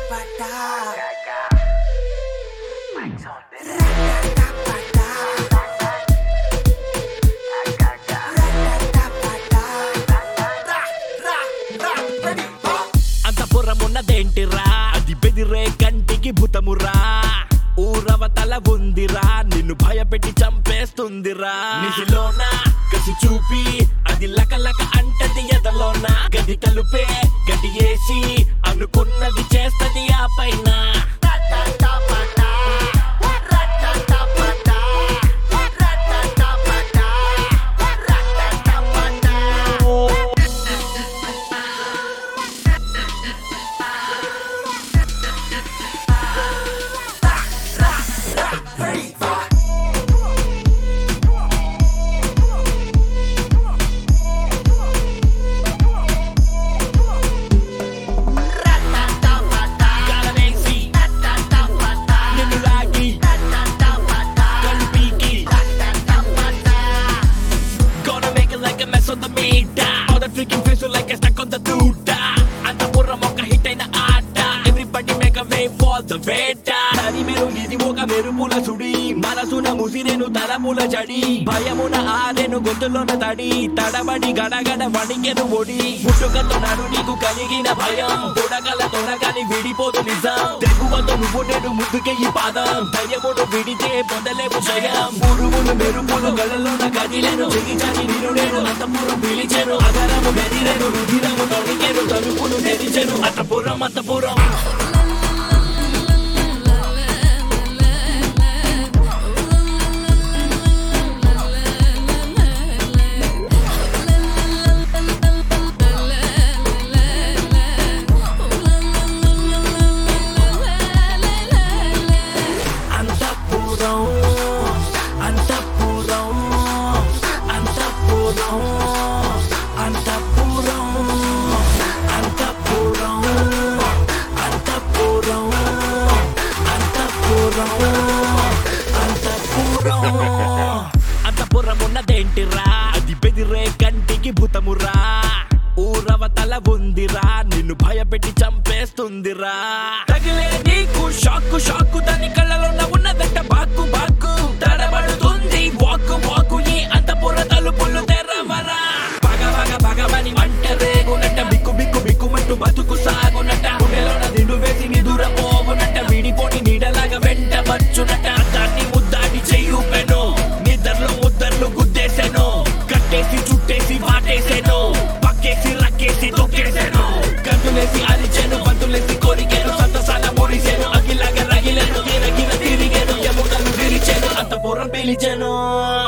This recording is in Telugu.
అంత పురమున్నదేంటిరా అది బెదిరే కంటికి భూతమురా ఊరవతల ఉందిరా నిన్ను భయపెట్టి చంపేస్తుందిరా నిధిలోన కసి చూపి అది లక లక అంటది ఎదలోన గది తలుపే గది వేసి అనుకున్నది చేస్తది ఆ పైన గాలమేసి నిన్ను లాగి కళ్ళు పీకి Gonna make it like a mess on the meter All the freaking face look like a stuck on the tuta అంత బుర్రం ఒక హిట్ అయిన ఆట Everybody make a way for the వేట హరి మెరు ఇది ఒక మెరుపుల సుడి మనసున ముసిరేను తలముల జడి భయమున ఆరెను గొంతులోన తడి తడబడి గడగడ వణికెను ఒడి పుట్టుకతో నడు నీకు కలిగిన భయం తొడగల తొడగని విడిపోదు నిజం తెగువతో నువ్వు నేను ముందుకే ఈ పాదం ధైర్యమును విడితే పొందలేము జయం పురుగులు మెరుపులు గలలోన కదిలేను చెగిచాని నేను నేను అంతపురం పిలిచెను అగరము మెదిరెను రుధిరము తొడిగెను తలుపులు తెరిచెను అంతపురం అంతపురం అంతపురం అంతపురం అంతపురం అంతపురం అంతపురం అంతపురం అంతపురం అంతపురం అంతపురం ఉన్నదేంటిరా అది బెదిరే కంటికి భూతమురా ఊరవతల ఉందిరా నిన్ను భయపెట్టి చంపేస్తుందిరా తగిలే నీకు షాకు షాకు దాని కళ్ళలో ఉన్నదంట బాకు బాకు తడబడుతుంది వాకు వాకు ఈ అంతపుర తలుపులు తెరవరా పగ పగ పగమని మంట రేగునట్ట బిక్కు బిక్కు బిక్కుమంటూ బతుకు సాగునట్ట గుండెలోన దిండు వేసి నిదుర పోగునట్ట విడిపోని నీడలాగా వెంట వచ్చునట్ట దాన్ని ముద్దాడి చెయ్యుపెను నిద్రలో ముద్దర్లు గుద్దేశాను కట్టేసి చుట్టేసి వాటేసాను పక్కేసి రక్కేసి తొక్కేసాను గంతులేసి అరిచాను బంతులేసి కొరికాను సంతసాల మురిసాను అగిలాగా రగిలాను గిరగిర తిరిగాను ఎముకలు విరిచాను అంత పొరం పిలిచాను